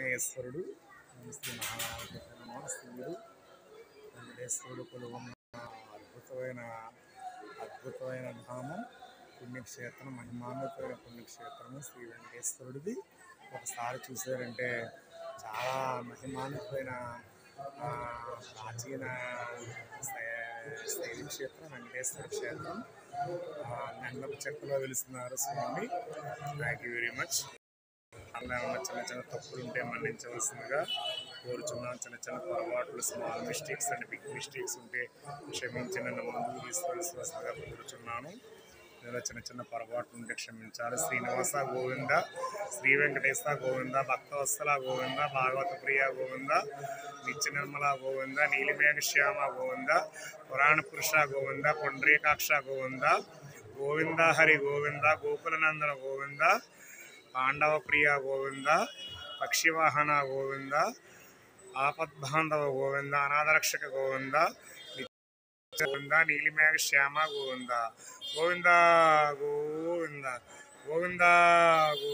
ఆంజనేయేశ్వరుడు శ్రీ మహాశివుడు వెంకటేశ్వరుడు కొలువున్న అద్భుతమైన అద్భుతమైన ధామం పుణ్యక్షేత్రం మహిమాన్వితమైన పుణ్యక్షేత్రము శ్రీ వెంకటేశ్వరుడిది ఒకసారి చూసారంటే చాలా మహిమాన్వితమైన ఆ, ప్రాచీన శై- శైలి క్షేత్రం వెంకటేశ్వర క్షేత్రం ఆ, నందపు చెక్కలో వెలుస్తున్నారు స్వామి థ్యాంక్ యూ వెరీ మచ్ అలా ఉన్న చిన్న చిన్న తప్పులు ఉంటే మన్నించవలసిందిగా కోరుచున్నాం చిన్న చిన్న పొరపాట్లు small mistakes and big mistakes ఉంటే క్షమించి నన్ను ముందుకు తీసుకువలసిందిగా కోరుచున్నాను ఇందులో చిన్న చిన్న పొరపాట్లు ఉంటే క్షమించాలి శ్రీనివాస గోవింద శ్రీ వెంకటేశ గోవింద భక్తవత్సల గోవింద భాగవత ప్రియ గోవింద నిత్య నిర్మల గోవింద నీలిమేఘ శ్యామ గోవింద పురాణ పురుష గోవింద పుండ్రీకాక్ష గోవింద గోవింద హరి గోవింద గోకులనందన గోవింద పాండవ ప్రియ గోవింద పక్షివాహన గోవింద ఆపద్బాంధవ గోవింద అనాథరక్షక గోవింద నిత్య గోవింద నీలిమేఘ శ్యామ గోవింద గోవింద గోవింద గోవింద